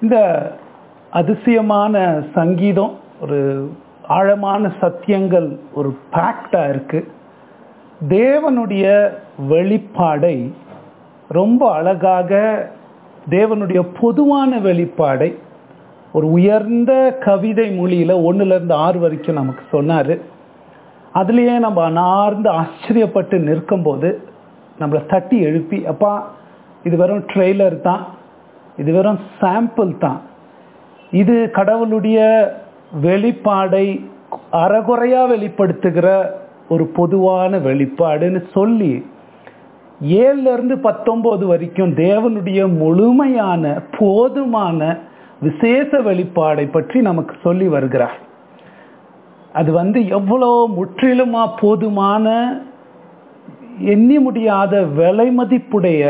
இந்த அதிசயமான சங்கீதம் ஒரு ஆழமான சத்தியங்கள் ஒரு பேக்டா இருக்கு தேவனுடைய வெளிப்பாடை ரொம்ப அழகாக தேவனுடைய பொதுவான வெளிப்பாடை ஒரு உயர்ந்த கவிதை மொழியில ஒண்ணுல இருந்து ஆறு வரைக்கும் நமக்கு சொன்னாரு அதுலயே நம்ம அனார்ந்து ஆச்சரியப்பட்டு நிற்கும்போது நம்மளை தட்டி எழுப்பி அப்பா இது வெறும் ட்ரெய்லர் தான் இது வெறும் சாம்பிள் தான் இது கடவுளுடைய வெளிப்பாடை அறகுறையா வெளிப்படுத்துகிற ஒரு பொதுவான வெளிப்பாடுன்னு சொல்லி ஏழுல இருந்து பத்தொன்பது வரைக்கும் தேவனுடைய முழுமையான போதுமான விசேஷ வெளிப்பாடை பற்றி நமக்கு சொல்லி வருகிறார் அது வந்து எவ்வளோ முற்றிலுமா போதுமான எண்ணி முடியாத விலை மதிப்புடைய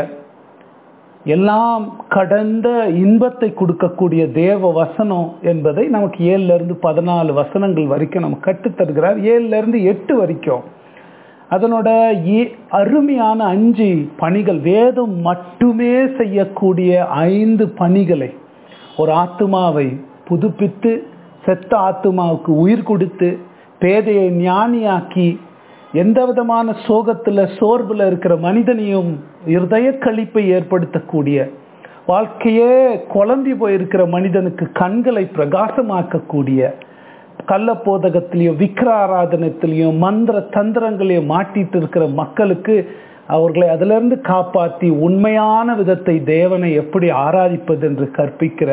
எல்லாம் கடந்த இன்பத்தை கொடுக்கக்கூடிய தேவ வசனம் என்பதை நமக்கு ஏழுல இருந்து பதினாலு வசனங்கள் வரைக்கும் நம்ம கற்றுத்தருகிறார் ஏழுல இருந்து எட்டு வரைக்கும் அதனோட அருமையான அஞ்சு பணிகள் வேதம் மட்டுமே செய்யக்கூடிய ஐந்து பணிகளை ஒரு ஆத்மாவை புதுப்பித்து செத்த ஆத்மாவுக்கு உயிர் கொடுத்து பேதையை ஞானியாக்கி எந்த விதமான சோகத்துல சோர்வுல இருக்கிற மனிதனையும் இருதய கழிப்பை ஏற்படுத்தக்கூடிய வாழ்க்கையே குழம்பி போயிருக்கிற மனிதனுக்கு கண்களை பிரகாசமாக்கக்கூடிய கள்ள போதகத்திலையும் விக்கிர ஆராதனத்திலையும் மந்திர தந்திரங்களையும் மாட்டிட்டு இருக்கிற மக்களுக்கு அவர்களை அதிலிருந்து காப்பாற்றி உண்மையான விதத்தை தேவனை எப்படி ஆராதிப்பது என்று கற்பிக்கிற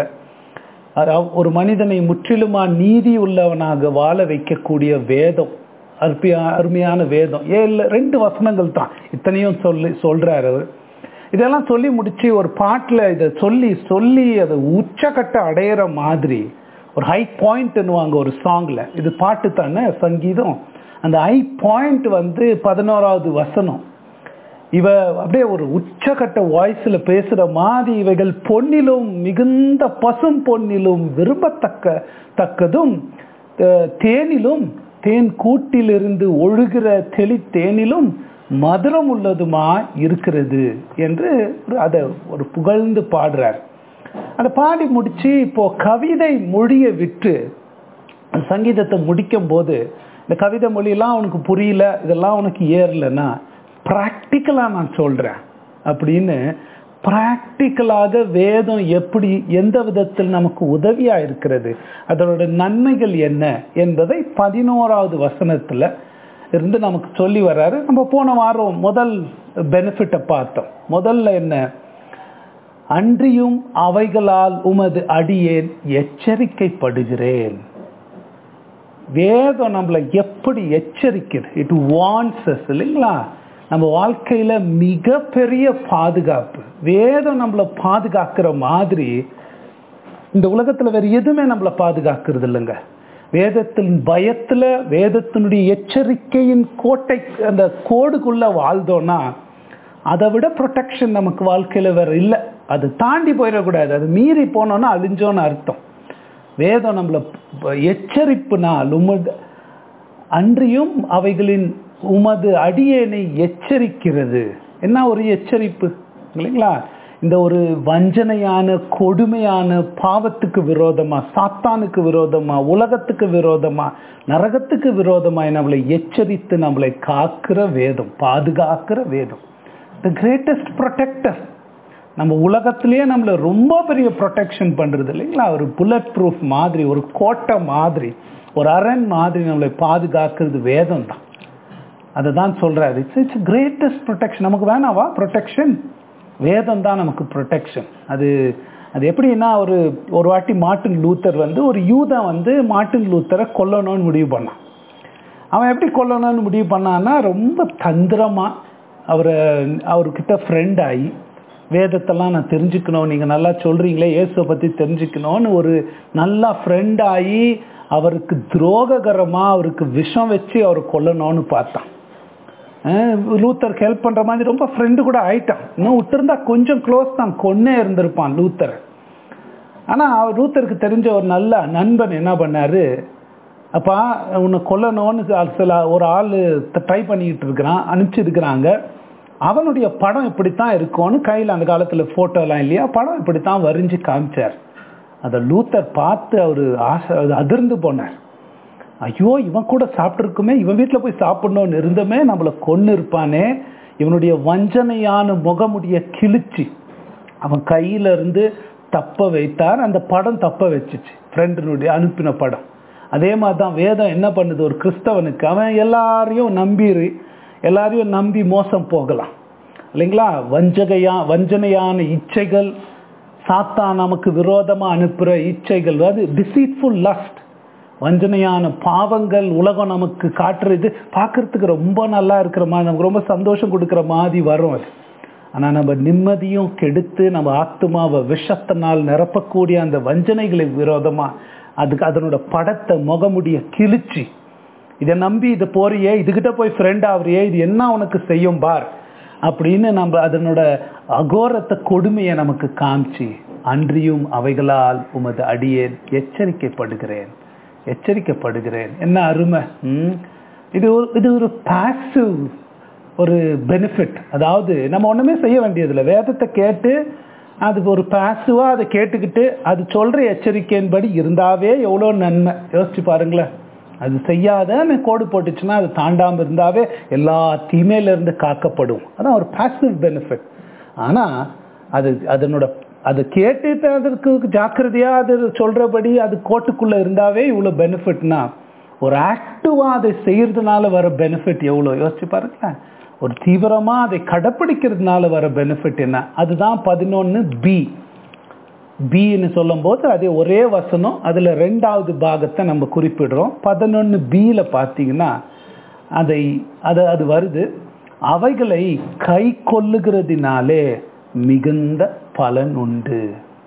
ஒரு மனிதனை முற்றிலுமா நீதி உள்ளவனாக வாழ வைக்கக்கூடிய வேதம் அருமையா அருமையான வேதம் ஏழு ரெண்டு வசனங்கள் தான் இத்தனையும் சொல்லி சொல்றாரு அவர் இதெல்லாம் சொல்லி முடிச்சு ஒரு பாட்டில் இதை சொல்லி சொல்லி அதை உச்சக்கட்ட அடையிற மாதிரி ஒரு ஹை பாயிண்ட்னுவாங்க ஒரு சாங்ல இது பாட்டு தானே சங்கீதம் அந்த ஹை பாயிண்ட் வந்து பதினோராவது வசனம் இவ அப்படியே ஒரு உச்சக்கட்ட வாய்ஸ்ல பேசுற மாதிரி இவைகள் பொன்னிலும் மிகுந்த பசும் பொன்னிலும் விரும்பத்தக்க தக்கதும் தேனிலும் தேன் கூட்டிலிருந்து ஒழுகிற தெளி தேனிலும் மதுரம் உள்ளதுமா இருக்கிறது என்று அதை ஒரு புகழ்ந்து பாடுறார் அதை பாடி முடிச்சு இப்போ கவிதை மொழியை விட்டு சங்கீதத்தை முடிக்கும் போது இந்த கவிதை மொழியெல்லாம் உனக்கு புரியல இதெல்லாம் உனக்கு ஏறலைன்னா ப்ராக்டிக்கலா நான் சொல்றேன் அப்படின்னு பிராக்டிக்கலாக வேதம் எப்படி எந்த விதத்தில் நமக்கு உதவியா இருக்கிறது அதோட நன்மைகள் என்ன என்பதை பதினோராவது வசனத்துல இருந்து நமக்கு சொல்லி வர்றாரு நம்ம போன வாரம் முதல் பெனிஃபிட்டை பார்த்தோம் முதல்ல என்ன அன்றியும் அவைகளால் உமது அடியேன் எச்சரிக்கைப்படுகிறேன் வேதம் நம்மளை எப்படி எச்சரிக்குது இட் வான்ஸ் இல்லைங்களா நம்ம வாழ்க்கையில மிகப்பெரிய பாதுகாப்பு வேதம் நம்மளை பாதுகாக்கிற மாதிரி இந்த உலகத்துல வேற எதுவுமே நம்மளை பாதுகாக்கிறது இல்லைங்க வேதத்தின் பயத்துல வேதத்தினுடைய எச்சரிக்கையின் கோட்டை அந்த கோடுக்குள்ள வாழ்ந்தோம்னா அதை விட ப்ரொடெக்ஷன் நமக்கு வாழ்க்கையில வேற இல்லை அது தாண்டி போயிடக்கூடாது அது மீறி போனோம்னா அழிஞ்சோன்னு அர்த்தம் வேதம் நம்மளை எச்சரிப்புனால் உமது அன்றியும் அவைகளின் உமது அடியேனை எச்சரிக்கிறது என்ன ஒரு எச்சரிப்பு இல்லைங்களா இந்த ஒரு வஞ்சனையான கொடுமையான பாவத்துக்கு விரோதமா சாத்தானுக்கு விரோதமா உலகத்துக்கு விரோதமா நரகத்துக்கு விரோதமாய் நம்மளை எச்சரித்து நம்மளை காக்கிற வேதம் பாதுகாக்கிற வேதம் த கிரேட்டஸ்ட் ப்ரொடெக்டர் நம்ம உலகத்திலேயே நம்மளை ரொம்ப பெரிய ப்ரொடெக்ஷன் பண்றது இல்லைங்களா ஒரு புல்லட் ப்ரூஃப் மாதிரி ஒரு கோட்டை மாதிரி ஒரு அரண் மாதிரி நம்மளை பாதுகாக்கிறது வேதம் தான் அதை தான் சொல்றாரு இட்ஸ் இட்ஸ் கிரேட்டஸ்ட் ப்ரொடெக்ஷன் நமக்கு வேணாவா ப்ரொடெக்ஷன் வேதம் தான் நமக்கு ப்ரொடெக்ஷன் அது அது எப்படின்னா ஒரு ஒரு வாட்டி மார்ட்டின் லூத்தர் வந்து ஒரு யூதன் வந்து மார்ட்டின் லூத்தரை கொல்லணும்னு முடிவு பண்ணான் அவன் எப்படி கொல்லணும்னு முடிவு பண்ணான்னா ரொம்ப தந்திரமா அவரை அவர்கிட்ட ஃப்ரெண்ட் ஆகி வேதத்தெல்லாம் நான் தெரிஞ்சுக்கணும் நீங்க நல்லா சொல்றீங்களே இயேசுவை பத்தி தெரிஞ்சுக்கணும்னு ஒரு நல்லா ஃப்ரெண்ட் ஆகி அவருக்கு துரோககரமா அவருக்கு விஷம் வச்சு அவர் கொல்லணும்னு பார்த்தான் லூத்தருக்கு ஹெல்ப் பண்ற மாதிரி ரொம்ப ஃப்ரெண்டு கூட ஆயிட்டான் இன்னும் விட்டுருந்தா கொஞ்சம் க்ளோஸ் தான் கொன்னே இருந்திருப்பான் லூத்தர் ஆனா லூத்தருக்கு தெரிஞ்ச ஒரு நல்ல நண்பன் என்ன பண்ணாரு அப்பா உன்னை கொல்லணும்னு சில ஒரு ஆள் ட்ரை பண்ணிக்கிட்டு இருக்கிறான் அனுப்பிச்சிருக்கிறாங்க அவனுடைய படம் இப்படித்தான் இருக்கும்னு கையில் அந்த காலத்தில் ஃபோட்டோலாம் இல்லையா படம் இப்படித்தான் வரைஞ்சு காமிச்சார் அதை லூத்தர் பார்த்து அவர் ஆசை அதிர்ந்து போனார் ஐயோ இவன் கூட சாப்பிட்ருக்குமே இவன் வீட்டில் போய் சாப்பிடணும்னு இருந்தமே நம்மளை கொன்று இருப்பானே இவனுடைய வஞ்சனையான முகமுடிய கிழிச்சு அவன் கையில இருந்து தப்ப வைத்தார் அந்த படம் தப்ப வச்சுச்சு ஃப்ரெண்டினுடைய அனுப்பின படம் அதே மாதிரி தான் வேதம் என்ன பண்ணுது ஒரு கிறிஸ்தவனுக்கு அவன் எல்லாரையும் நம்பி எல்லாரையும் நம்பி மோசம் போகலாம் இல்லைங்களா வஞ்சகையா வஞ்சனையான இச்சைகள் சாத்தா நமக்கு விரோதமா அனுப்புற இச்சைகள் அது டிசீட்ஃபுல் லஸ்ட் வஞ்சனையான பாவங்கள் உலகம் நமக்கு காட்டுறது பார்க்கறதுக்கு ரொம்ப நல்லா இருக்கிற மாதிரி நமக்கு ரொம்ப சந்தோஷம் கொடுக்குற மாதிரி வரும் அது ஆனால் நம்ம நிம்மதியும் கெடுத்து நம்ம ஆத்மாவை விஷத்தினால் நிரப்பக்கூடிய அந்த வஞ்சனைகளுக்கு விரோதமாக அதுக்கு அதனோட படத்தை முகமுடிய கிழிச்சு இதை நம்பி இதை போறியே இதுகிட்ட போய் ஃப்ரெண்ட் ஆகுறியே இது என்ன உனக்கு செய்யும் பார் அப்படின்னு நம்ம அதனோட அகோரத்தை கொடுமையை நமக்கு காமிச்சு அன்றியும் அவைகளால் உமது அடியேன் எச்சரிக்கைப்படுகிறேன் எச்சரிக்கப்படுகிறேன் என்ன அருமை ம்? இது ஒரு இது ஒரு பாசிவ் ஒரு பெனிஃபிட் அதாவது நம்ம ஒண்ணுமே செய்ய வேண்டியதில்லை வேதத்தை கேட்டு அது ஒரு பாசிவா அதை கேட்டுக்கிட்டு அது சொல்ற எச்சரிக்கையின்படி இருந்தாவே எவ்வளோ நன்மை யோசிச்சு பாருங்களேன் அது செய்யாத நான் கோடு போட்டுச்சுன்னா அது தாண்டாம இருந்தாவே எல்லா தீமையில இருந்து காக்கப்படும் அதான் ஒரு பாசிவ் பெனிஃபிட் ஆனா அது அதனோட அதை கேட்டுட்டு அதற்கு ஜாக்கிரதையா அது சொல்றபடி அது கோட்டுக்குள்ள இருந்தாவே இவ்வளவு பெனிஃபிட்னா ஒரு ஆக்டிவா அதை செய்யறதுனால வர பெனிஃபிட் எவ்வளவு யோசிச்சு பாருங்களேன் ஒரு தீவிரமா அதை கடைப்பிடிக்கிறதுனால வர பெனிஃபிட் என்ன அதுதான் பதினொன்னு பி பின்னு சொல்லும்போது அதே ஒரே வசனம் அதுல ரெண்டாவது பாகத்தை நம்ம குறிப்பிடுறோம் பதினொன்னு பியில பார்த்தீங்கன்னா அதை அது அது வருது அவைகளை கை கொள்ளுகிறதினாலே மிகுந்த பலன் உண்டு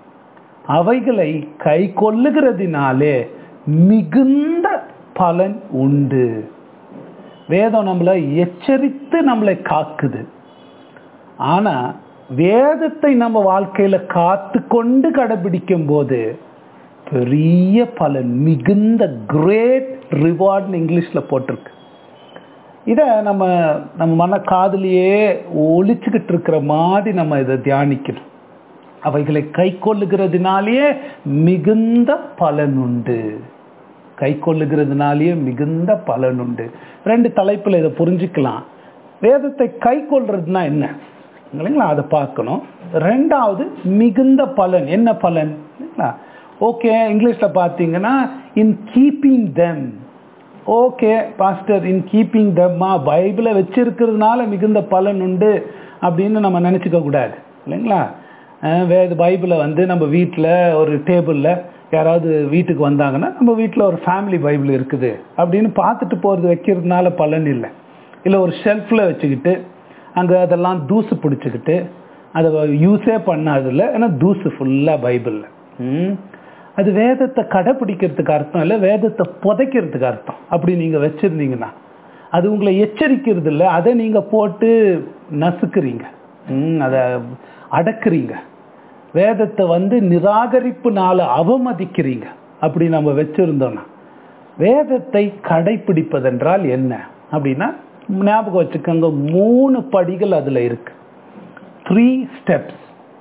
அவைகளை கை கொள்ளுகிறதினாலே மிகுந்த பலன் உண்டு வேதம் நம்மளை எச்சரித்து நம்மளை காக்குது ஆனா வேதத்தை நம்ம வாழ்க்கையில காத்து கொண்டு கடைபிடிக்கும் போது பெரிய பலன் மிகுந்த கிரேட் ரிவார்ட்னு இங்கிலீஷ்ல போட்டிருக்கு இத நம்ம நம்ம மன காதலியே ஒழிச்சுக்கிட்டு இருக்கிற மாதிரி நம்ம இதை தியானிக்கணும் அவைகளை கை கொள்ளுகிறதுனாலேயே மிகுந்த பலன் உண்டு கை கொள்ளுகிறதுனாலேயே மிகுந்த பலன் உண்டு ரெண்டு தலைப்புல இதை புரிஞ்சுக்கலாம் வேதத்தை கை கொள்றதுனா என்ன இல்லைங்களா அதை பார்க்கணும் ரெண்டாவது மிகுந்த பலன் என்ன பலன் இல்லைங்களா ஓகே இங்கிலீஷ்ல பார்த்தீங்கன்னா in keeping them okay pastor in keeping தம்மா பைபிளை வச்சிருக்கிறதுனால மிகுந்த பலன் உண்டு அப்படின்னு நம்ம நினச்சிக்க கூடாது இல்லைங்களா அஹ் வேத பைபிளை வந்து நம்ம வீட்டில் ஒரு டேபிளில் யாராவது வீட்டுக்கு வந்தாங்கன்னா நம்ம வீட்டில் ஒரு ஃபேமிலி பைபிள் இருக்குது அப்படின்னு பார்த்துட்டு போகிறது வைக்கிறதுனால பலன் இல்லை இல்லை ஒரு ஷெல்ஃபில் வச்சுக்கிட்டு அங்கே அதெல்லாம் தூசு பிடிச்சிக்கிட்டு அதை யூஸே பண்ணாதில்ல ஏன்னா தூசு ஃபுல்லாக பைபிளில் ம் அது வேதத்தை கடைப்பிடிக்கிறதுக்கு அர்த்தம் இல்லை வேதத்தை புதைக்கிறதுக்கு அர்த்தம் அப்படி நீங்கள் வச்சுருந்தீங்கன்னா அது உங்களை எச்சரிக்கிறது இல்லை அதை நீங்கள் போட்டு நசுக்குறீங்க ம் அதை அடக்குறீங்க வேதத்தை வந்து நிராகரிப்புனால அவமதிக்கிறீங்க அப்படி நம்ம வச்சிருந்தோம்னா வேதத்தை கடைப்பிடிப்பதென்றால் என்ன அப்படின்னா ஞாபகம் வச்சுக்கோங்க மூணு படிகள் அதுல இருக்கு த்ரீ ஸ்டெப்ஸ்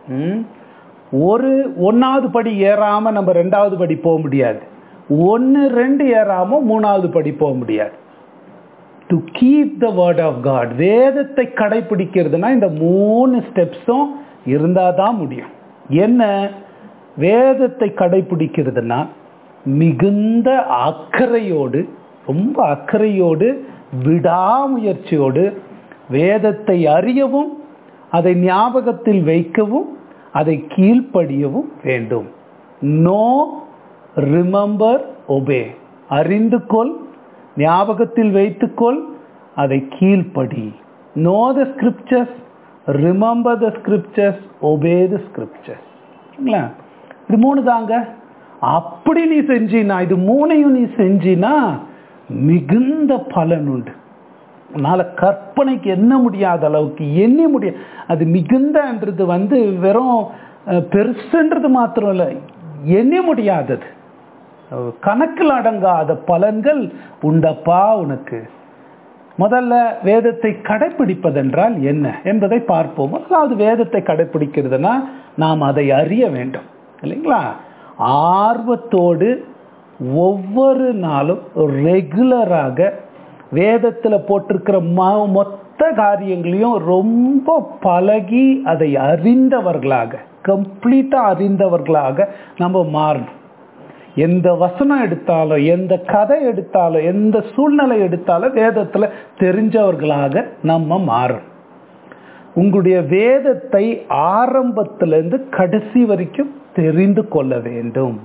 ஒரு ஒன்னாவது படி ஏறாம நம்ம ரெண்டாவது படி போக முடியாது ஒன்னு ரெண்டு ஏறாம மூணாவது படி போக முடியாது to keep the word of God வேதத்தை கடைபிடிக்கிறதுனா இந்த மூணு ஸ்டெப்ஸும் இருந்தாதான் முடியும் என்ன வேதத்தை கடைபிடிக்கிறதுனா மிகுந்த அக்கறையோடு ரொம்ப அக்கறையோடு விடாமுயற்சியோடு வேதத்தை அறியவும் அதை ஞாபகத்தில் வைக்கவும் அதை கீழ்ப்படியவும் வேண்டும் நோ ரிமெம்பர் ஒபே அறிந்து கொள் ஞாபகத்தில் வைத்துக்கொள் அதை கீழ்ப்படி know the scriptures remember the scriptures obey the scriptures இது மூணு தாங்க அப்படி நீ செஞ்சினா இது மூணையும் நீ செஞ்சினா மிகுந்த பலன் உண்டு உன்னால கற்பனைக்கு என்ன முடியாத அளவுக்கு எண்ணி முடியாது அது மிகுந்தன்றது வந்து வெறும் அஹ், பெருசுன்றது மாத்திரம் இல்லை எண்ணி முடியாதது அஹ், கணக்கில் அடங்காத பலன்கள் உண்டப்பா உனக்கு முதல்ல வேதத்தை கடைப்பிடிப்பதென்றால் என்ன என்பதை பார்ப்போம் முதலாவது வேதத்தை கடைப்பிடிக்கிறதுனா நாம் அதை அறிய வேண்டும் இல்லைங்களா ஆர்வத்தோடு ஒவ்வொரு நாளும் ரெகுலராக வேதத்தில் போட்டிருக்கிற ம- மொத்த காரியங்களையும் ரொம்ப பழகி அதை அறிந்தவர்களாக கம்ப்ளீட்டாக அறிந்தவர்களாக நம்ம மாறணும் எந்த வசனம் எடுத்தாலும் எந்த கதை எடுத்தாலும் எந்த சூழ்நிலை எடுத்தாலும் வேதத்துல தெரிஞ்சவர்களாக நம்ம மாறணும் உங்களுடைய வேதத்தை ஆரம்பத்திலிருந்து கடைசி வரைக்கும் தெரிந்து கொள்ள வேண்டும்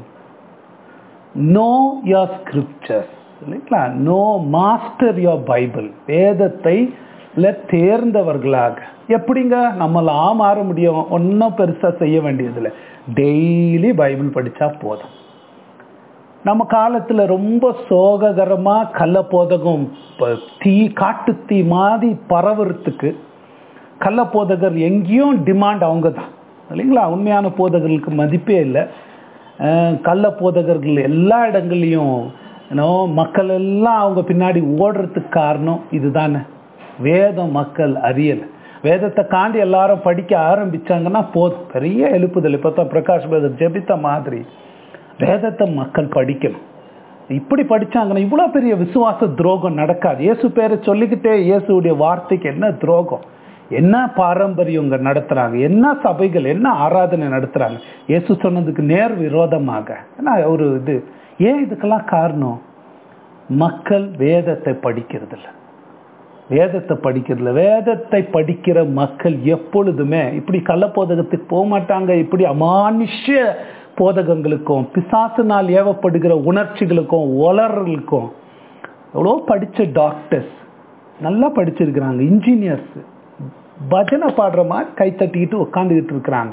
நோ யோர் ஸ்கிரிப்சர்ஸ் இல்லைங்களா நோ மாஸ்டர் யோர் பைபிள் வேதத்தை ல தேர்ந்தவர்களாக எப்படிங்க நம்மளாம் மாற முடியும் ஒன்றும் பெருசாக செய்ய வேண்டியதில்லை டெய்லி பைபிள் படித்தா போதும் நம்ம காலத்துல ரொம்ப சோககரமா கள்ள போதகம் ப- தீ காட்டு தீ மாதிரி பரவுறதுக்கு கள்ள போதகர் எங்கேயும் டிமாண்ட் அவங்க தான் இல்லைங்களா உண்மையான போதகர்களுக்கு மதிப்பே இல்லை அஹ் கள்ள போதகர்கள் எல்லா இடங்கள்லையும் ஏன்னோ மக்கள் எல்லாம் அவங்க பின்னாடி ஓடுறதுக்கு காரணம் இதுதானே வேதம் மக்கள் அறியலை வேதத்தை காண்டி எல்லாரும் படிக்க ஆரம்பிச்சாங்கன்னா போதும் பெரிய எழுப்புதல் இப்போ தான் பிரகாஷ் பிரதர் ஜெபித்த மாதிரி வேதத்தை மக்கள் படிக்கணும் இப்படி படிச்சாங்கன்னா இவ்வளோ பெரிய விசுவாச துரோகம் நடக்காது இயேசு பேரை சொல்லிக்கிட்டே இயேசுடைய வார்த்தைக்கு என்ன துரோகம் என்ன பாரம்பரியம் இங்க நடத்துறாங்க என்ன சபைகள் என்ன ஆராதனை நடத்துறாங்க இயேசு சொன்னதுக்கு நேர் விரோதமாக ஏன்னா ஒரு இது ஏன் இதுக்கெல்லாம் காரணம் மக்கள் வேதத்தை படிக்கிறது இல்ல வேதத்தை படிக்கிறதுல வேதத்தை படிக்கிற மக்கள் எப்பொழுதுமே இப்படி கள்ளப்போதகத்துக்கு போக மாட்டாங்க இப்படி அமானுஷ்ய போதகங்களுக்கும் பிசாசினால் ஏவப்படுகிற உணர்ச்சிகளுக்கும் உலர்களுக்கும் எவ்வளோ படிச்ச டாக்டர்ஸ் நல்லா படிச்சிருக்கிறாங்க இன்ஜினியர்ஸ் பஜனை பாடுற மாதிரி கை தட்டிக்கிட்டு உட்காந்துக்கிட்டு இருக்கிறாங்க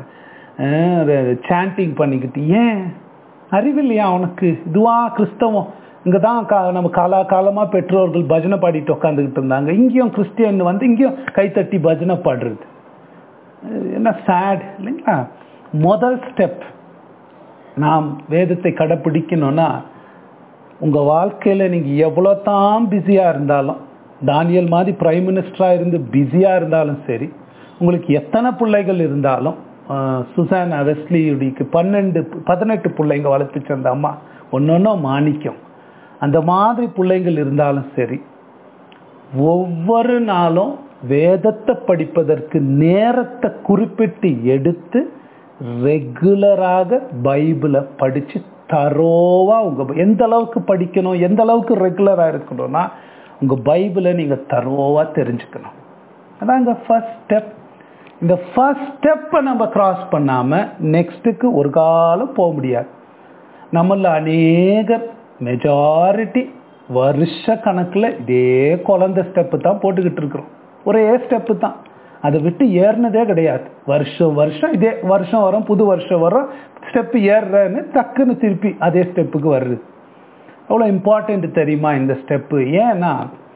சாண்டிங் பண்ணிக்கிட்டு ஏன் அறிவில்லையா அவனுக்கு இதுவா கிறிஸ்தவம் இங்கே தான் கா நம்ம காலா காலமாக பெற்றோர்கள் பஜனை பாடிட்டு உட்காந்துக்கிட்டு இருந்தாங்க இங்கேயும் கிறிஸ்டியன் வந்து இங்கேயும் கைத்தட்டி பஜனை பாடுறது அஹ் என்ன சேட் இல்லைங்களா முதல் ஸ்டெப் நாம் வேதத்தை கடைப்பிடிக்கணும்னா உங்கள் வாழ்க்கையில் நீங்கள் எவ்வளோ தான் பிஸியாக இருந்தாலும் தானியல் மாதிரி பிரைம் மினிஸ்டராக இருந்து பிஸியாக இருந்தாலும் சரி உங்களுக்கு எத்தனை பிள்ளைகள் இருந்தாலும் ஆஹ், சுசானா வெஸ்லியுடிக்கு பன்னெண்டு பதினெட்டு பிள்ளைங்க வளர்த்துச்சு அந்த அம்மா ஒன்னொன்னும் மாணிக்கம் அந்த மாதிரி பிள்ளைங்கள் இருந்தாலும் சரி ஒவ்வொரு நாளும் வேதத்தை படிப்பதற்கு நேரத்தை குறிப்பிட்டு எடுத்து ரெகுலராக பைபிளை படித்து தரோவா உங்க எந்த அளவுக்கு படிக்கணும் எந்த அளவுக்கு ரெகுலராக இருக்கணும்னா உங்க பைபிளை நீங்க தரோவா தெரிஞ்சுக்கணும் அதாங்க ஃபர்ஸ்ட் ஸ்டெப் இந்த ஃபர்ஸ்ட் ஸ்டெப்பை நம்ம கிராஸ் பண்ணாம நெக்ஸ்ட்டுக்கு ஒரு காலம் போக முடியாது நம்மள அநேகர் மெஜாரிட்டி வருஷ கணக்கில் இதே குழந்தை ஸ்டெப்பு தான் போட்டுக்கிட்டு இருக்கிறோம் ஒரே ஸ்டெப்பு தான் அதை விட்டு ஏறினதே கிடையாது வருஷம் வருஷம் இதே வருஷம் வரும் புது வருஷம் வரும் ஸ்டெப்பு ஏறுறேன்னு டக்குன்னு திருப்பி அதே ஸ்டெப்புக்கு வருது அவ்வளோ இம்பார்ட்டண்ட் தெரியுமா இந்த ஸ்டெப்பு ஏன்னா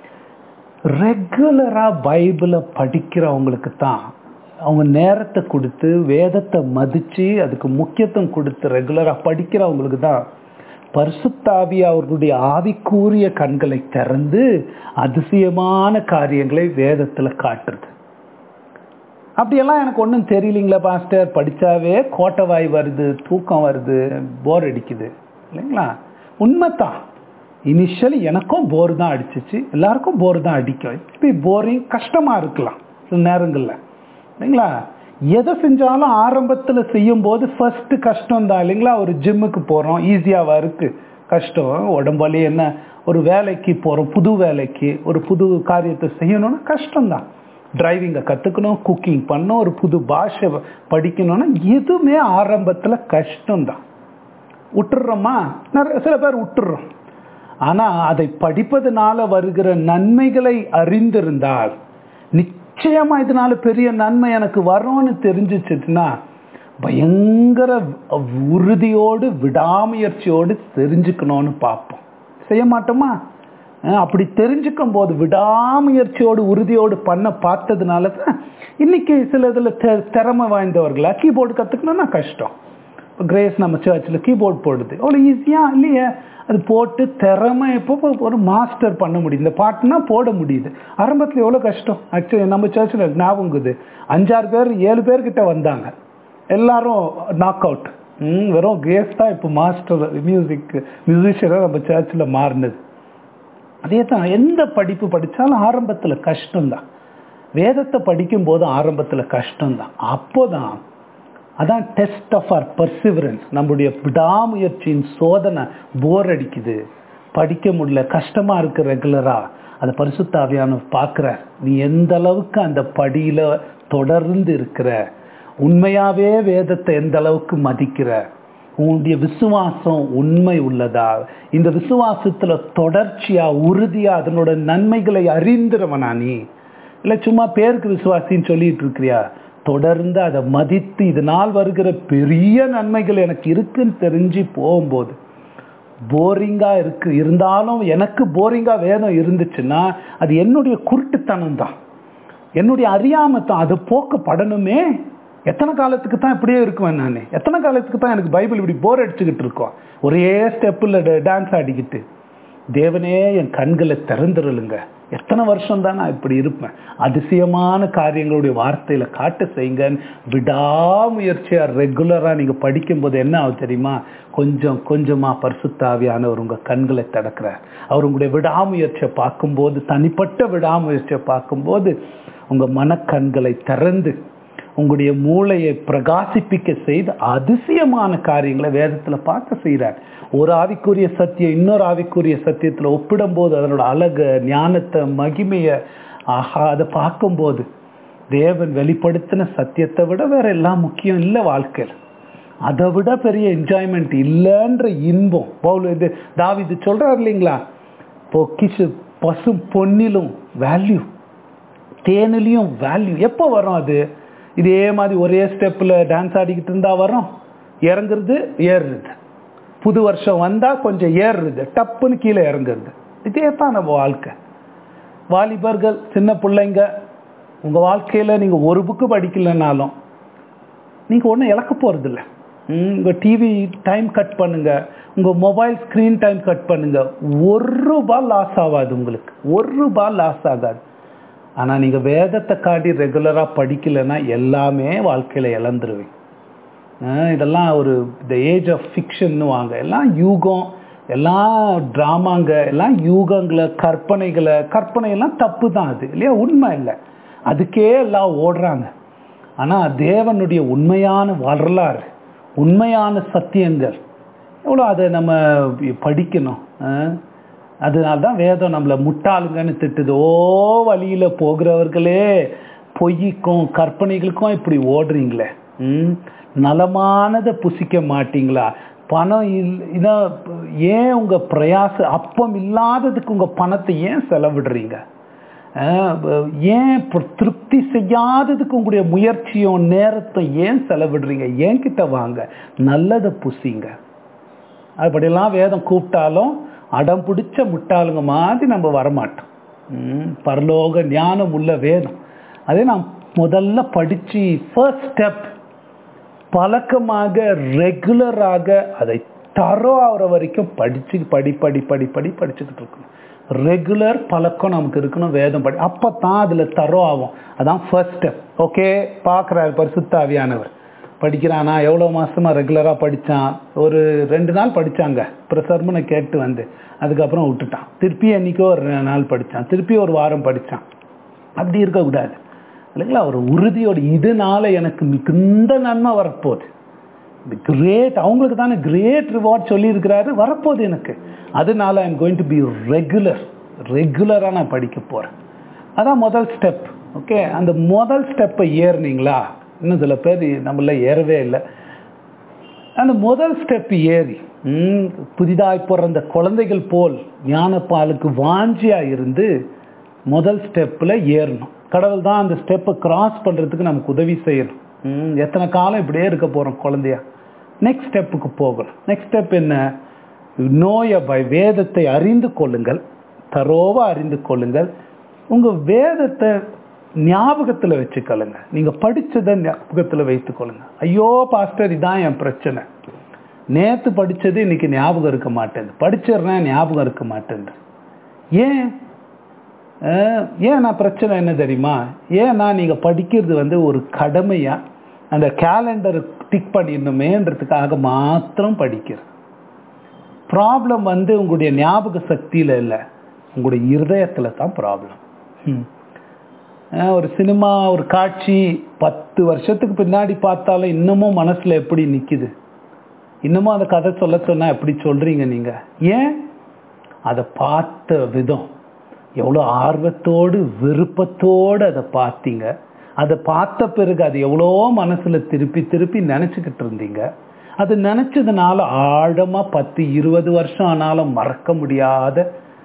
ரெகுலராக பைபிளை படிக்கிறவங்களுக்கு தான் அவங்க நேரத்தை கொடுத்து வேதத்தை மதித்து அதுக்கு முக்கியத்துவம் கொடுத்து ரெகுலராக படிக்கிறவங்களுக்கு தான் பரிசுத்தாவி அவர்களுடைய ஆவிக்கூறிய கண்களை திறந்து அதிசயமான காரியங்களை வேதத்தில் காட்டுறது அப்படியெல்லாம் எனக்கு ஒன்றும் தெரியலீங்களா பாஸ்டர் படித்தாவே கோட்டவாய் வருது தூக்கம் வருது போர் அடிக்குது இல்லைங்களா உண்மைத்தான் இனிஷியலி எனக்கும் போர் தான் அடிச்சிச்சு எல்லாருக்கும் போர் தான் அடிக்கும் இப்போ போரிங் கஷ்டமாக இருக்கலாம் சில நேரங்களில் இல்லைங்களா எதை செஞ்சாலும் ஆரம்பத்தில் செய்யும்போது ஃபர்ஸ்ட் கஷ்டம் தான் இல்லைங்களா ஒரு ஜிம்முக்கு போகிறோம் ஈஸியாவா இருக்கு கஷ்டம் உடம்பாலே என்ன ஒரு வேலைக்கு போகிறோம் புது வேலைக்கு ஒரு புது காரியத்தை செய்யணும்னா கஷ்டம்தான் டிரைவிங்கை கற்றுக்கணும் குக்கிங் பண்ணணும் ஒரு புது பாஷை படிக்கணும்னா எதுவுமே ஆரம்பத்தில் கஷ்டம்தான் விட்டுடுறோமா நிறைய சில பேர் விட்டுடுறோம் ஆனால் அதை படிப்பதனால வருகிற நன்மைகளை அறிந்திருந்தால் நிச்சயமா இதனால பெரிய நன்மை எனக்கு வரும்னு தெரிஞ்சிச்சுன்னா பயங்கர உறுதியோடு விடாமுயற்சியோடு தெரிஞ்சுக்கணும்னு பார்ப்போம் செய்ய மாட்டோமா அஹ் அப்படி தெரிஞ்சுக்கும் போது விடாமுயற்சியோடு உறுதியோடு பண்ண பார்த்ததுனால தான் இன்னைக்கு சில இதில் திறமை வாய்ந்தவர்களா கீபோர்டு கற்றுக்கணும்னா கஷ்டம் இப்போ கிரேஸ் நம்ம சர்ச்சில் கீபோர்டு போடுது அவ்வளோ ஈஸியாக இல்லையே அது போட்டு திறமை இப்போ ஒரு மாஸ்டர் பண்ண முடியும் இந்த பாட்டுனா போட முடியுது ஆரம்பத்தில் எவ்வளோ கஷ்டம் ஆக்சுவலி நம்ம சர்ச்சில் ஞாபகங்குது அஞ்சாறு பேர் ஏழு பேர்கிட்ட வந்தாங்க எல்லாரும் நாக் அவுட் ம் வெறும் கேஸ் தான் இப்போ மாஸ்டர் மியூசிக் மியூசிஷியனாக நம்ம சர்ச்சில் மாறினது அதே தான் எந்த படிப்பு படித்தாலும் ஆரம்பத்தில் கஷ்டம்தான் வேதத்தை படிக்கும்போது ஆரம்பத்தில் கஷ்டம்தான் அப்போதான் அதான் டெஸ்ட் ஆஃப் ஆர் பர்சிவரன்ஸ் நம்முடைய விடாமுயற்சியின் சோதனை போர் அடிக்குது படிக்க முடியல கஷ்டமா இருக்கு ரெகுலரா அதை பரிசுத்தாவியான பார்க்குற நீ எந்த அளவுக்கு அந்த படியில தொடர்ந்து இருக்கிற உண்மையாவே வேதத்தை எந்த அளவுக்கு மதிக்கிற உன்னுடைய விசுவாசம் உண்மை உள்ளதா இந்த விசுவாசத்துல தொடர்ச்சியா உறுதியா அதனோட நன்மைகளை அறிந்துறவனா நீ இல்ல சும்மா பேருக்கு விசுவாசின்னு சொல்லிட்டு இருக்கிறியா தொடர்ந்து அதை மதித்து இதனால் வருகிற பெரிய நன்மைகள் எனக்கு இருக்குன்னு தெரிஞ்சு போகும்போது போரிங்கா இருக்கு இருந்தாலும் எனக்கு போரிங்கா வேதம் இருந்துச்சுன்னா அது என்னுடைய குருட்டுத்தனம் தான் என்னுடைய அறியாமை தான் அது போக்கப்படணுமே எத்தனை காலத்துக்கு தான் இப்படியே இருக்குவேன் நான் எத்தனை காலத்துக்கு தான் எனக்கு பைபிள் இப்படி போர் அடிச்சுக்கிட்டு இருக்கோம் ஒரே ஸ்டெப்பில் டான்ஸ் ஆடிக்கிட்டு தேவனே என் கண்களை திறந்துருளுங்க எத்தனை வருஷம் தான் நான் இப்படி இருப்பேன் அதிசயமான காரியங்களுடைய வார்த்தையில காட்ட செய்யுங்க விடாமுயற்சியா ரெகுலரா நீங்க படிக்கும்போது என்ன ஆகும் தெரியுமா கொஞ்சம் கொஞ்சமா பரிசுத்தாவியானவர் உங்க கண்களை திறக்கிறார் அவர் உங்களுடைய விடாமுயற்சியை பார்க்கும்போது தனிப்பட்ட விடாமுயற்சியை பார்க்கும்போது உங்க மனக்கண்களை திறந்து உங்களுடைய மூளையை பிரகாசிப்பிக்க செய்து அதிசயமான காரியங்களை வேதத்துல பார்க்க செய்கிறார் ஒரு ஆவிக்குரிய சத்தியம் இன்னொரு ஆவிக்குரிய சத்தியத்துல ஒப்பிடும்போது அதனோட அழக ஞானத்தை மகிமைய ஆஹா அதை பார்க்கும்போது தேவன் வெளிப்படுத்தின சத்தியத்தை விட வேற எல்லாம் முக்கியம் இல்லை வாழ்க்கையில் அதை விட பெரிய என்ஜாய்மெண்ட் இல்லைன்ற இன்பம் பவுல் இது தாவிது சொல்றாரு இல்லைங்களா பொக்கிஷு பசு பொன்னிலும் வேல்யூ தேனிலையும் வேல்யூ எப்போ வரும் அது இதே மாதிரி ஒரே ஸ்டெப்பில் டான்ஸ் ஆடிக்கிட்டு இருந்தா வரும் இறங்குறது ஏறுறது புது வருஷம் வந்தால் கொஞ்சம் ஏறுறது டப்புன்னு கீழே இறங்குறது இதே தான் நம்ம வாழ்க்கை வாலிபர்கள் சின்ன பிள்ளைங்க உங்கள் வாழ்க்கையில் நீங்கள் ஒரு புக்கு படிக்கலைனாலும் நீங்கள் ஒன்றும் இழக்க போகிறதில்ல உங்கள் டிவி டைம் கட் பண்ணுங்க உங்கள் மொபைல் ஸ்க்ரீன் டைம் கட் பண்ணுங்க ஒரு ரூபாய் லாஸ் ஆகாது உங்களுக்கு ஒரு ரூபாய் லாஸ் ஆகாது ஆனால் நீங்கள் வேதத்தை காட்டி ரெகுலராக படிக்கலைன்னா எல்லாமே வாழ்க்கையில் இழந்துருவீங்க இதெல்லாம் ஒரு த ஏஜ் ஆஃப் ஃபிக்ஷன்னு வாங்க எல்லாம் யூகம் எல்லாம் ட்ராமாங்க எல்லாம் யூகங்களை கற்பனைகளை கற்பனை எல்லாம் தப்பு தான் அது இல்லையா உண்மை இல்லை அதுக்கே எல்லாம் ஓடுறாங்க ஆனால் தேவனுடைய உண்மையான வரலாறு உண்மையான சத்தியங்கள் எவ்வளோ அதை நம்ம படிக்கணும் அதனால தான் வேதம் நம்மளை முட்டாளுங்கன்னு திட்டுது ஓ வழியில் போகிறவர்களே பொய்க்கும் கற்பனைகளுக்கும் இப்படி ஓடுறீங்களே ம் நலமானதை புசிக்க மாட்டீங்களா பணம் இல் ஏன் உங்கள் பிரயாச அப்பம் இல்லாததுக்கு உங்கள் பணத்தை ஏன் செலவிடுறீங்க ஏன் திருப்தி செய்யாததுக்கு உங்களுடைய முயற்சியும் நேரத்தை ஏன் செலவிடுறீங்க என்கிட்ட வாங்க நல்லதை புசிங்க அப்படியெல்லாம் வேதம் கூப்பிட்டாலும் அடம் பிடிச்ச முட்டாளுங்க மாதிரி நம்ம வரமாட்டோம் பரலோக ஞானம் உள்ள வேதம் அதே நான் முதல்ல படித்து ஃபர்ஸ்ட் ஸ்டெப் பழக்கமாக ரெகுலராக அதை தரோ ஆகிற வரைக்கும் படித்து படி படி படி படி படிச்சுக்கிட்டு இருக்கணும் ரெகுலர் பழக்கம் நமக்கு இருக்கணும் வேதம் படி அப்போ தான் அதில் தரோ ஆகும் அதான் ஃபர்ஸ்ட் ஸ்டெப் ஓகே பார்க்குறாரு பரிசுத்தாவியானவர் படிக்கிறானா எவ்வளோ மாசமா ரெகுலராக படித்தான் ஒரு ரெண்டு நாள் படித்தாங்க அப்புறம் சர்மனை கேட்டு வந்து அதுக்கப்புறம் விட்டுட்டான் திருப்பி அன்றைக்கோ ஒரு நாள் படித்தான் திருப்பி ஒரு வாரம் படித்தான் அப்படி இருக்கக்கூடாது இல்லைங்களா ஒரு உறுதியோடு இதனால எனக்கு மிகுந்த நன்மை வரப்போகுது கிரேட் அவங்களுக்கு தானே கிரேட் ரிவார்ட் சொல்லியிருக்கிறாரு வரப்போகுது எனக்கு அதனால I'm going to be regular ரெகுலராக நான் படிக்க போகிறேன் அதான் முதல் ஸ்டெப் ஓகே அந்த முதல் ஸ்டெப்பை ஏறினீங்களா இன்னும் சில பேர் நம்மள ஏறவே இல்லை அந்த முதல் ஸ்டெப் ஏறி புதிதாய் பிறந்த குழந்தைகள் போல் ஞானப்பாலுக்கு வாஞ்சியா இருந்து முதல் ஸ்டெப்பில் ஏறணும் கடவுள் தான் அந்த ஸ்டெப்பை கிராஸ் பண்ணுறதுக்கு நமக்கு உதவி செய்யணும் எத்தனை காலம் இப்படியே இருக்க போகிறோம் குழந்தையா நெக்ஸ்ட் ஸ்டெப்புக்கு போகணும் நெக்ஸ்ட் ஸ்டெப் என்ன நோய பை வேதத்தை அறிந்து கொள்ளுங்கள் தரோவா அறிந்து கொள்ளுங்கள் உங்கள் வேதத்தை ஞாபகத்தில் வச்சுக்கொள்ளுங்க நீங்கள் படித்ததை ஞாபகத்தில் வைத்துக்கொள்ளுங்க ஐயோ பாஸ்டர் இதான் என் பிரச்சனை நேற்று படித்தது இன்னைக்கு ஞாபகம் இருக்க மாட்டேன் படிச்சிடுறேன் ஞாபகம் இருக்க மாட்டேன் ஏன் ஏன் நான் பிரச்சனை என்ன தெரியுமா ஏன்னா நீங்கள் படிக்கிறது வந்து ஒரு கடமையாக அந்த கேலண்டர் டிக் பண்ணிடணுமேன்றதுக்காக மாத்திரம் படிக்கிறது ப்ராப்ளம் வந்து உங்களுடைய ஞாபக சக்தியில இல்லை உங்களுடைய இருதயத்துல தான் ப்ராப்ளம் ஒரு சினிமா ஒரு காட்சி பத்து வருஷத்துக்கு பின்னாடி பார்த்தாலும் இன்னமும் மனசுல எப்படி நிக்குது இன்னமும் அந்த கதை சொல்ல சொன்னா எப்படி சொல்றீங்க நீங்க ஏன் அதை பார்த்த விதம் எவ்வளோ ஆர்வத்தோடு விருப்பத்தோடு அதை பார்த்தீங்க அதை பார்த்த பிறகு அது எவ்வளோ மனசுல திருப்பி திருப்பி நினைச்சுக்கிட்டு இருந்தீங்க அது நினைச்சதுனால ஆழமா பத்து இருபது வருஷம் ஆனாலும் மறக்க முடியாத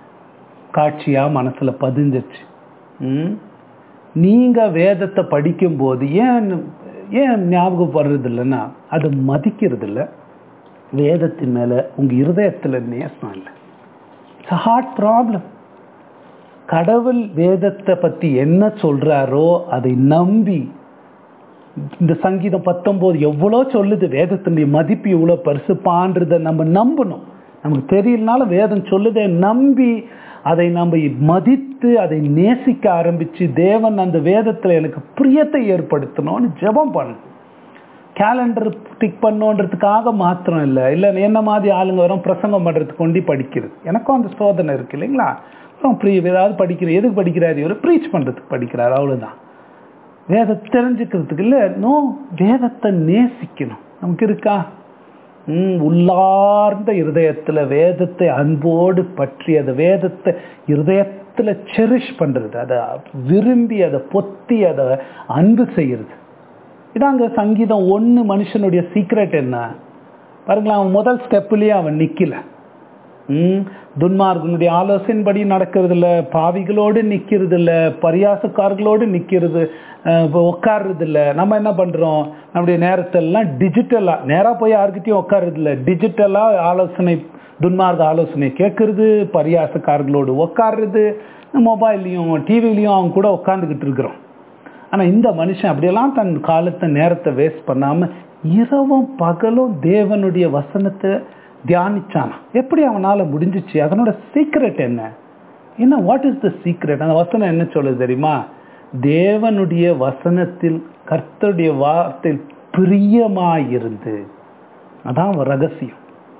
காட்சியா மனசுல பதிஞ்சிச்சு ம் நீங்க வேதத்தை படிக்கும்போது ஏன் ஏன் ஞாபகம் வர்றது இல்லைன்னா அதை மதிக்கிறது இல்லை வேதத்தின் மேல உங்க இருதயத்துல நேசம் இல்லை இட்ஸ் ஹார்ட் ப்ராப்ளம் கடவுள் வேதத்தை பத்தி என்ன சொல்றாரோ அதை நம்பி இந்த சங்கீதம் பத்தொன்பது எவ்வளோ சொல்லுது வேதத்தினுடைய மதிப்பு இவ்வளோ பரிசுப்பான்றத நம்ம நம்பணும் நமக்கு தெரியலனால வேதம் சொல்லுதே நம்பி அதை நம்ம மதித்து அதை நேசிக்க ஆரம்பிச்சு தேவன் அந்த வேதத்துல எனக்கு பிரியத்தை ஏற்படுத்தணும்னு ஜெபம் பண்ணணும் கேலண்டர் டிக் பண்ணோன்றதுக்காக மாத்திரம் இல்லை இல்லை என்ன மாதிரி ஆளுங்க வரும் பிரசங்கம் பண்ணுறதுக்கு கொண்டு படிக்கிறது எனக்கும் அந்த சோதனை இருக்கு இல்லைங்களா அப்புறம் ப்ரீ ஏதாவது படிக்கிற எதுக்கு படிக்கிறாரு இவர் ப்ரீச் பண்ணுறதுக்கு படிக்கிறார் அவ்வளோதான் வேதத்தை தெரிஞ்சுக்கிறதுக்கு இல்லை நோ வேதத்தை நேசிக்கணும் நமக்கு இருக்கா ம் உள்ளார்ந்த இருதயத்தில் வேதத்தை அன்போடு பற்றி அதை வேதத்தை இருதயத்தில் செரிஷ் பண்ணுறது அதை விரும்பி அதை பொத்தி அதை அன்பு செய்கிறது இதாங்க சங்கீதம் ஒன்று மனுஷனுடைய சீக்ரெட் என்ன பாருங்களேன் அவன் முதல் ஸ்டெப்லேயே அவன் நிற்கல ம் துன்மார்கனுடைய ஆலோசனைப்படி நடக்கிறது இல்லை பாவிகளோடு நிற்கிறது இல்லை பரியாசக்காரர்களோடு நிற்கிறது உட்கார்றது இல்லை நம்ம என்ன பண்ணுறோம் நம்முடைய நேரத்தெல்லாம் டிஜிட்டலாக நேராக போய் யாருக்கிட்டையும் உட்கார்றது இல்லை டிஜிட்டலாக ஆலோசனை துன்மார்க்க ஆலோசனை கேட்கறது பரியாசக்காரர்களோடு உட்கார்றது மொபைல்லையும் டிவிலையும் அவங்க கூட உட்காந்துக்கிட்டு இருக்கிறோம் ஆனால் இந்த மனுஷன் அப்படியெல்லாம் தன் காலத்தை நேரத்தை வேஸ்ட் பண்ணாமல் இரவும் பகலும் தேவனுடைய வசனத்தை தியானிச்சானா எப்படி அவனால் முடிஞ்சிச்சு அதனோட சீக்ரெட் என்ன என்ன வாட் இஸ் த சீக்ரெட் அந்த வசனம் என்ன சொல்லுது தெரியுமா தேவனுடைய வசனத்தில் கர்த்தருடைய வார்த்தையில் பிரியமாயிருந்து அதான் ரகசியம்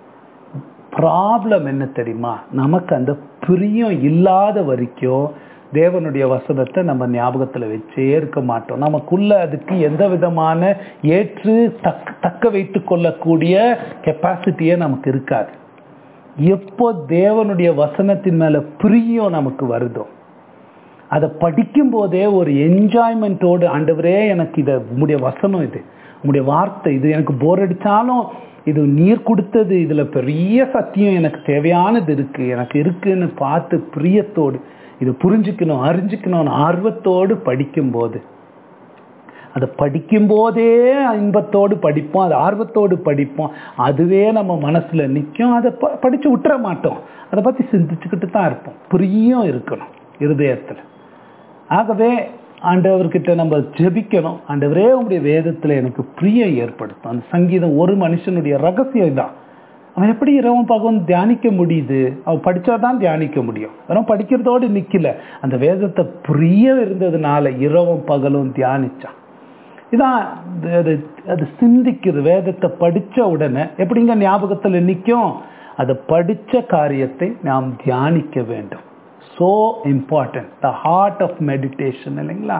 ப்ராப்ளம் என்ன தெரியுமா நமக்கு அந்த பிரியம் இல்லாத வரைக்கும் தேவனுடைய வசனத்தை நம்ம ஞாபகத்தில் வச்சே இருக்க மாட்டோம் நமக்குள்ள அதுக்கு எந்த விதமான ஏற்று தக்க தக்க வைத்து கொள்ளக்கூடிய கெப்பாசிட்டியே நமக்கு இருக்காது எப்போ தேவனுடைய வசனத்தின் மேல பிரியம் நமக்கு வருதோ அதை படிக்கும் போதே ஒரு என்ஜாய்மெண்ட்டோடு ஆண்டவரே எனக்கு இதை உங்களுடைய வசனம் இது உங்களுடைய வார்த்தை இது எனக்கு போர் அடித்தாலும் இது நீர் கொடுத்தது இதில் பெரிய சத்தியம் எனக்கு தேவையானது இருக்கு எனக்கு இருக்குன்னு பார்த்து பிரியத்தோடு இதை புரிஞ்சுக்கணும் அறிஞ்சுக்கணும்னு ஆர்வத்தோடு படிக்கும்போது அதை படிக்கும்போதே இன்பத்தோடு படிப்போம் அது ஆர்வத்தோடு படிப்போம் அதுவே நம்ம மனசில் நிற்கும் அதை ப படித்து விட்டுற மாட்டோம் அதை பற்றி சிந்திச்சுக்கிட்டு தான் இருப்போம் புரியும் இருக்கணும் இருதயத்தில் ஆகவே ஆண்டவர்கிட்ட நம்ம ஜெபிக்கணும் ஆண்டவரே உங்களுடைய வேதத்தில் எனக்கு பிரியம் ஏற்படுத்தும் அந்த சங்கீதம் ஒரு மனுஷனுடைய ரகசியம் தான் அவன் எப்படி இரவும் பகவன் தியானிக்க முடியுது அவன் படித்தாதான் தியானிக்க முடியும் வெறும் படிக்கிறதோடு நிற்கல அந்த வேதத்தை பிரிய இருந்ததுனால இரவும் பகலும் தியானிச்சான் இதான் அது அது சிந்திக்குது வேதத்தை படித்த உடனே எப்படிங்க ஞாபகத்தில் நிற்கும் அதை படித்த காரியத்தை நாம் தியானிக்க வேண்டும் so important the heart of meditation இல்லைங்களா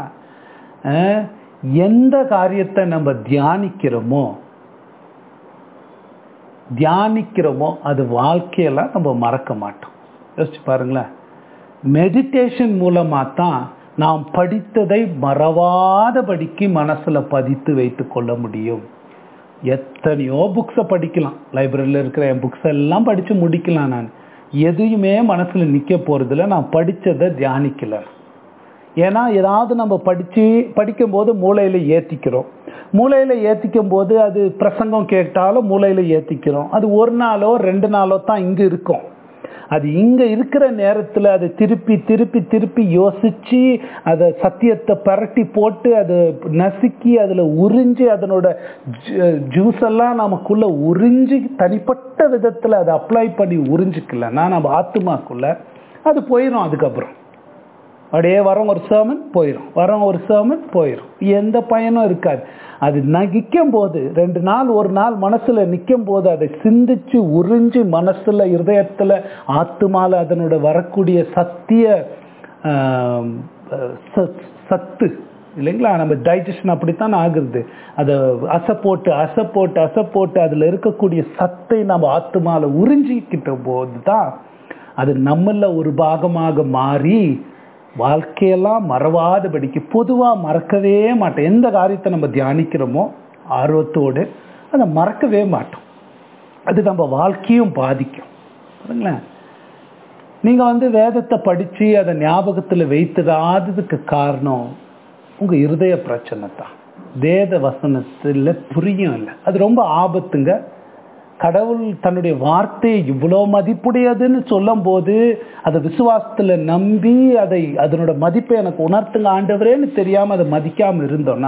எந்த காரியத்தை நம்ம தியானிக்கிறோமோ தியானிக்கிறோமோ அது வாழ்க்கையெல்லாம் நம்ம மறக்க மாட்டோம் யோசிச்சு பாருங்களேன் மெடிடேஷன் மூலமாக தான் நாம் படித்ததை மறவாதபடிக்கு மனசில் பதித்து வைத்து கொள்ள முடியும் எத்தனையோ புக்ஸை படிக்கலாம் லைப்ரரியில் இருக்கிற என் புக்ஸ் எல்லாம் படித்து முடிக்கலாம் நான் எதையுமே மனசில் நிற்க போகிறதில்ல நான் படித்ததை தியானிக்கல ஏன்னா ஏதாவது நம்ம படித்து படிக்கும்போது மூளையில் ஏற்றிக்கிறோம் மூளையில் ஏற்றிக்கும் போது அது பிரசங்கம் கேட்டாலும் மூளையில் ஏற்றிக்கிறோம் அது ஒரு நாளோ ரெண்டு நாளோ தான் இங்கே இருக்கும் அது இங்கே இருக்கிற நேரத்தில் அதை திருப்பி திருப்பி திருப்பி யோசித்து அதை சத்தியத்தை பரட்டி போட்டு அதை நசுக்கி அதில் உறிஞ்சி அதனோட ஜூஸ் எல்லாம் நமக்குள்ள உறிஞ்சி தனிப்பட்ட விதத்தில் அதை அப்ளை பண்ணி உறிஞ்சிக்கலன்னா நம்ம ஆத்மாக்குள்ள அது போயிடும் அதுக்கப்புறம் அப்படியே வரோம் ஒரு சேமன் போயிடும் வரோம் ஒரு சேமன் போயிடும் எந்த பயனும் இருக்காது அது நகிக்கும் போது ரெண்டு நாள் ஒரு நாள் மனசுல நிற்கும் போது அதை சிந்திச்சு உறிஞ்சு மனசுல இருதயத்துல ஆத்துமால அதனோட வரக்கூடிய சத்திய ஆம், ச- சத்து இல்லைங்களா நம்ம டைஜஷன் அப்படித்தான் ஆகுறது அதை அசை போட்டு அசை போட்டு அசை போட்டு அதில் இருக்கக்கூடிய சத்தை நம்ம ஆத்துமால உறிஞ்சிக்கிட்ட போது தான் அது நம்மள ஒரு பாகமாக மாறி வாழ்க்கையெல்லாம் மறவாதபடிக்கு பொதுவாக மறக்கவே மாட்டோம் எந்த காரியத்தை நம்ம தியானிக்கிறோமோ ஆர்வத்தோடு அதை மறக்கவே மாட்டோம் அது நம்ம வாழ்க்கையும் பாதிக்கும் பாருங்களேன் நீங்க வந்து வேதத்தை படிச்சு அதை ஞாபகத்துல வைத்திடாததுக்கு காரணம் உங்க இருதய பிரச்சனை தான் வேத வசனத்துல புரியும் இல்லை அது ரொம்ப ஆபத்துங்க கடவுள் தன்னுடைய வார்த்தையை இவ்வளோ மதிப்புடையதுன்னு சொல்லும் போது அதை விசுவாசத்துல நம்பி அதை அதனோட மதிப்பை எனக்கு உணர்த்துங்க ஆண்டவரேன்னு தெரியாம அதை மதிக்காம இருந்தோம்னா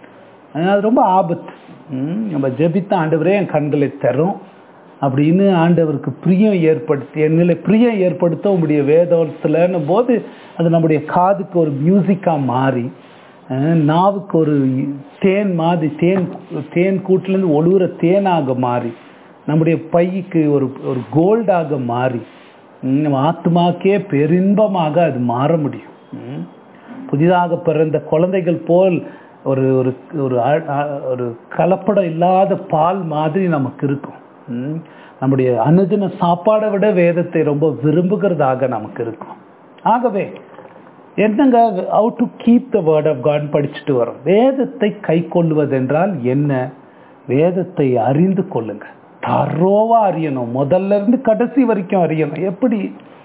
அது ரொம்ப ஆபத்து ம், நம்ம ஜெபித்த ஆண்டவரே என் கண்களை தரும் அப்படின்னு ஆண்டவருக்கு பிரியம் ஏற்படுத்தி என்னில பிரியம் ஏற்படுத்த உங்களுடைய வேதத்துலன்னு போது அது நம்முடைய காதுக்கு ஒரு மியூசிக்காக மாறி அஹ், நாவுக்கு ஒரு தேன் மாதிரி தேன் தேன் கூட்டிலேருந்து ஒழுகுற தேனாக மாறி நம்முடைய பைக்கு ஒரு ஒரு கோல்டாக மாறி ம், நம்ம ஆத்மாக்கே பெரின்பமாக அது மாற முடியும் ம். புதிதாக பிறந்த குழந்தைகள் போல் ஒரு ஒரு ஒரு அ- அ- ஒரு கலப்படம் இல்லாத பால் மாதிரி நமக்கு இருக்கும் ம். நம்முடைய அனுதின சாப்பாடை விட வேதத்தை ரொம்ப விரும்புகிறதாக நமக்கு இருக்கும் ஆகவே என்னங்க how to keep the word of God படிச்சுட்டு வரோம் வேதத்தை கை கொள்வதென்றால் என்ன வேதத்தை அறிந்து கொள்ளுங்க தரோவா அறியணும் முதல்ல இருந்து கடைசி வரைக்கும் அறியணும் எப்படி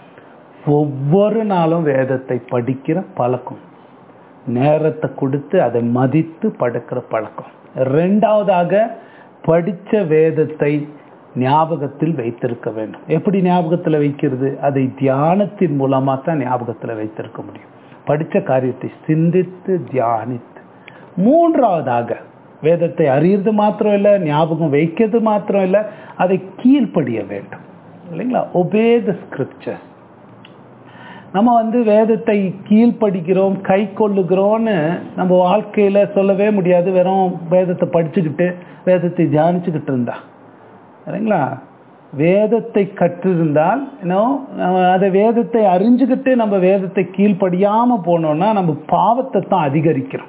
ஒவ்வொரு நாளும் வேதத்தை படிக்கிற பழக்கம் நேரத்தை கொடுத்து அதை மதித்து படுக்கிற பழக்கம் ரெண்டாவதாக படிச்ச வேதத்தை ஞாபகத்தில் வைத்திருக்க வேண்டும் எப்படி ஞாபகத்தில் வைக்கிறது அதை தியானத்தின் மூலமா தான் ஞாபகத்தில் வைத்திருக்க முடியும் படிச்ச காரியத்தை சிந்தித்து தியானித்து மூன்றாவதாக வேதத்தை அறியறது மாத்திரம் இல்லை ஞாபகம் வைக்கிறது மாத்திரம் இல்லை அதை கீழ்ப்படிய வேண்டும் இல்லைங்களா ஒபே த ஸ்கிரிப்சர் நம்ம வந்து வேதத்தை கீழ்ப்படிக்கிறோம் கை கொள்ளுகிறோம்னு நம்ம வாழ்க்கையில சொல்லவே முடியாது வெறும் வேதத்தை படிச்சுக்கிட்டு வேதத்தை தியானிச்சுக்கிட்டு இருந்தா சரிங்களா வேதத்தை கற்றிருந்தால் இன்னும் நம்ம அதை வேதத்தை அறிஞ்சுக்கிட்டு நம்ம வேதத்தை கீழ்ப்படியாம போனோம்னா நம்ம பாவத்தை தான் அதிகரிக்கிறோம்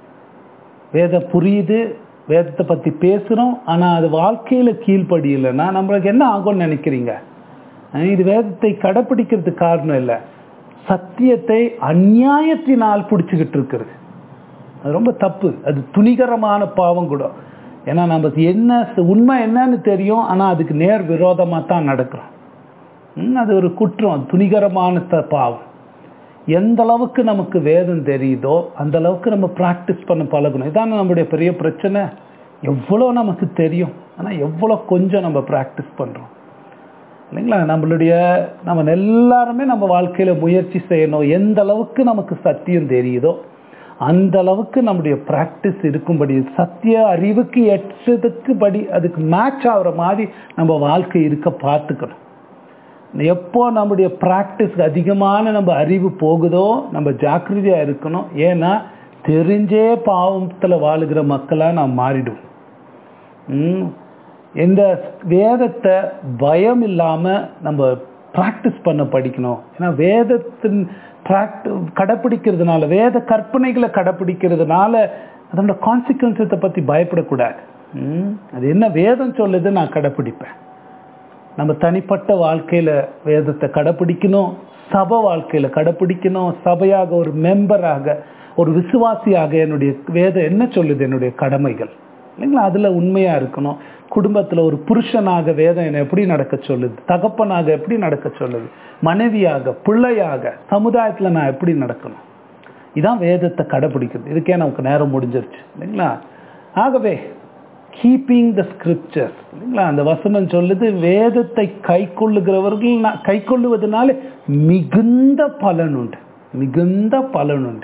வேதம் புரியுது வேதத்தை பத்தி பேசுறோம் ஆனா அது வாழ்க்கையில கீழ்ப்படியலைன்னா நம்மளுக்கு என்ன ஆகும்னு நினைக்கிறீங்க அஹ் இது வேதத்தை கடைப்பிடிக்கிறதுக்கு காரணம் இல்லை சத்தியத்தை அநியாயத்தினால் பிடிச்சுக்கிட்டு இருக்கிறது அது ரொம்ப தப்பு அது துணிகரமான பாவம் கூட ஏன்னா நம்ம என்ன உண்மை என்னன்னு தெரியும் ஆனா அதுக்கு நேர் விரோதமா தான் நடக்கிறோம் ம், அது ஒரு குற்றம் துணிகரமான த- பாவம் எந்த அளவுக்கு நமக்கு வேதம் தெரியுதோ அந்த அளவுக்கு நம்ம பிராக்டிஸ் பண்ண பழகணும் இதான் நம்முடைய பெரிய பிரச்சனை எவ்வளோ நமக்கு தெரியும் ஆனா எவ்வளோ கொஞ்சம் நம்ம பிராக்டிஸ் பண்றோம் இல்லைங்களா நம்மளுடைய நம்ம எல்லாருமே நம்ம வாழ்க்கையில முயற்சி செய்யணும் எந்த அளவுக்கு நமக்கு சத்தியம் தெரியுதோ அந்த அளவுக்கு நம்முடைய பிராக்டிஸ் இருக்கும்படி சத்திய அறிவுக்கு எட்டதுக்கு படி அதுக்கு மேட்ச் ஆகுற மாதிரி நம்ம வாழ்க்கை இருக்க பார்த்துக்கணும் எப்போ நம்முடைய பிராக்டிஸ் அதிகமான நம்ம அறிவு போகுதோ நம்ம ஜாக்கிரதையா இருக்கணும் ஏன்னா தெரிஞ்சே பாவத்துல வாழுகிற மக்களா நாம் மாறிடுவோம் ம். இந்த வேதத்தை பயம் இல்லாம நம்ம பிராக்டிஸ் பண்ண படிக்கணும் ஏன்னா வேதத்தின் பிராக்டி கடைப்பிடிக்கிறதுனால வேத கற்பனைகளை கடைப்பிடிக்கிறதுனால அதனோட கான்சிக்வன்சத்தை பத்தி பயப்படக்கூடாது ம். அது என்ன வேதம் சொல்லுது நான் கடைப்பிடிப்பேன் நம்ம தனிப்பட்ட வாழ்க்கையில வேதத்தை கடைப்பிடிக்கணும் சபை வாழ்க்கையில கடைப்பிடிக்கணும் சபையாக ஒரு மெம்பராக ஒரு விசுவாசியாக என்னுடைய வேதம் என்ன சொல்லுது என்னுடைய கடமைகள் இல்லைங்களா அதுல உண்மையா இருக்கணும் குடும்பத்துல ஒரு புருஷனாக வேதம் என்னை எப்படி நடக்க சொல்லுது தகப்பனாக எப்படி நடக்க சொல்லுது மனைவியாக பிள்ளையாக சமுதாயத்துல நான் எப்படி நடக்கணும் இதான் வேதத்தை கடைப்பிடிக்கிறது இதுக்கே நமக்கு நேரம் முடிஞ்சிருச்சு இல்லைங்களா ஆகவே கீப்பிங் த ஸ்கிரிப்சர் இல்லைங்களா அந்த வசனம் சொல்லுது வேதத்தை கை கொள்ளுகிறவர்கள் கை கொள்ளுவதனால மிகுந்த பலன் உண்டு மிகுந்த பலன் உண்டு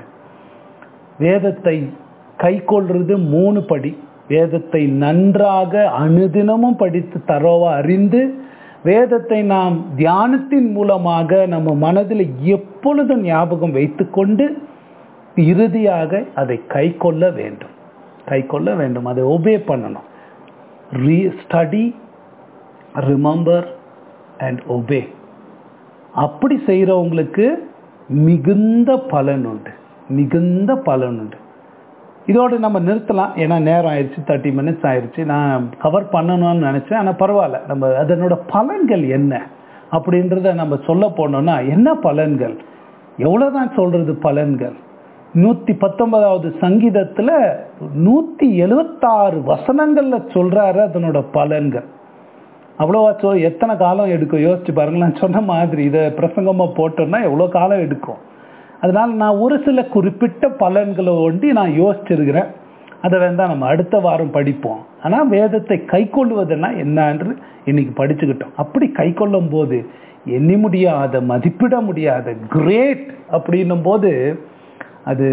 வேதத்தை கை கொள்றது மூணு படி வேதத்தை நன்றாக அனுதினமும் படித்து தரோவா அறிந்து வேதத்தை நாம் தியானத்தின் மூலமாக நம்ம மனதில் எப்பொழுதும் ஞாபகம் வைத்துக்கொண்டு இறுதியாக அதை கை கொள்ள வேண்டும் கை கொள்ள வேண்டும் அதை ஒபே பண்ணணும் read study remember and obey அப்படி செய்கிறவங்களுக்கு மிகுந்த பலன் உண்டு மிகுந்த பலன் உண்டு இதோடு நம்ம நிறுத்தலாம் ஏன்னா நேரம் ஆயிடுச்சு தேர்ட்டி மினிட்ஸ் ஆயிடுச்சு நான் கவர் பண்ணணும்னு நினச்சேன் ஆனால் பரவாயில்ல நம்ம அதனோட பலன்கள் என்ன அப்படின்றத நம்ம சொல்ல போனோம்னா என்ன பலன்கள் எவ்வளோதான் சொல்றது பலன்கள் நூற்றி பத்தொன்பதாவது சங்கீதத்தில் நூற்றி எழுபத்தாறு வசனங்களில் சொல்கிறாரு அதனோட பலன்கள் அவ்வளோவா சொ எத்தனை காலம் எடுக்கும் யோசிச்சு பாருங்களேன் சொன்ன மாதிரி இதை பிரசங்கமாக போட்டோம்னா எவ்வளோ காலம் எடுக்கும் அதனால் நான் ஒரு சில குறிப்பிட்ட பலன்களை ஒண்டி நான் யோசிச்சிருக்கிறேன் அதை வேண்டாம் நம்ம அடுத்த வாரம் படிப்போம் ஆனால் வேதத்தை கை கொள்வதுன்னா என்னன்று இன்னைக்கு படிச்சுக்கிட்டோம் அப்படி கை கொள்ளும் போது எண்ணி முடியாத மதிப்பிட முடியாத கிரேட் அப்படின்னும் போது அது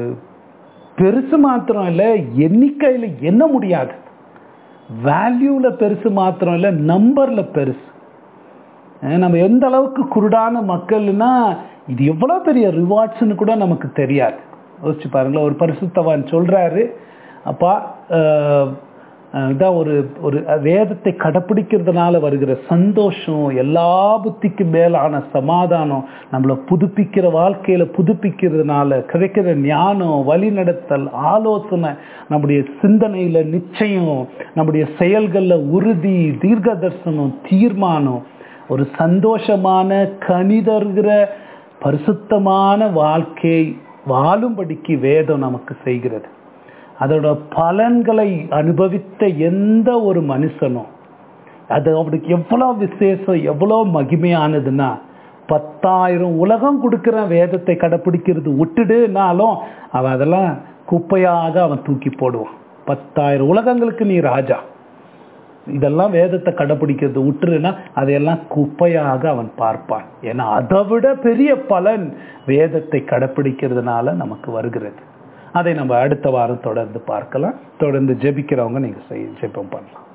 பெருசு மாத்திரம் இல்லை எண்ணிக்கையில் எண்ண முடியாது வேல்யூவில் பெருசு மாத்திரம் இல்லை நம்பரில் பெருசு நம்ம எந்த அளவுக்கு குருடான மக்கள்னா இது எவ்வளோ பெரிய ரிவார்ட்ஸ்னு கூட நமக்கு தெரியாது யோசிச்சு பாருங்களேன் ஒரு பரிசுத்தவான் சொல்கிறாரு அப்பா இதான் ஒரு ஒரு வேதத்தை கடைப்பிடிக்கிறதுனால வருகிற சந்தோஷம் எல்லா புத்திக்கும் மேலான சமாதானம் நம்மளை புதுப்பிக்கிற வாழ்க்கையில புதுப்பிக்கிறதுனால கிடைக்கிற ஞானம் வழிநடத்தல் ஆலோசனை நம்முடைய சிந்தனையில நிச்சயம் நம்முடைய செயல்களில் உறுதி தீர்க்க தரிசனம் தீர்மானம் ஒரு சந்தோஷமான கணிதர்கிற பரிசுத்தமான வாழ்க்கை வாழும்படிக்கு வேதம் நமக்கு செய்கிறது அதோட பலன்களை அனுபவித்த எந்த ஒரு மனுஷனும் அது அவனுக்கு எவ்வளோ விசேஷம் எவ்வளோ மகிமையானதுன்னா பத்தாயிரம் உலகம் கொடுக்குற வேதத்தை கடைப்பிடிக்கிறது விட்டுடுனாலும் அவன் அதெல்லாம் குப்பையாக அவன் தூக்கி போடுவான் பத்தாயிரம் உலகங்களுக்கு நீ ராஜா இதெல்லாம் வேதத்தை கடைப்பிடிக்கிறது விட்டுருன்னா அதையெல்லாம் குப்பையாக அவன் பார்ப்பான் ஏன்னா அதை விட பெரிய பலன் வேதத்தை கடைப்பிடிக்கிறதுனால நமக்கு வருகிறது அதை நம்ம அடுத்த வாரம் தொடர்ந்து பார்க்கலாம் தொடர்ந்து ஜெபிக்கிறவங்க நீங்கள் செய்ய ஜெபம் பண்ணலாம்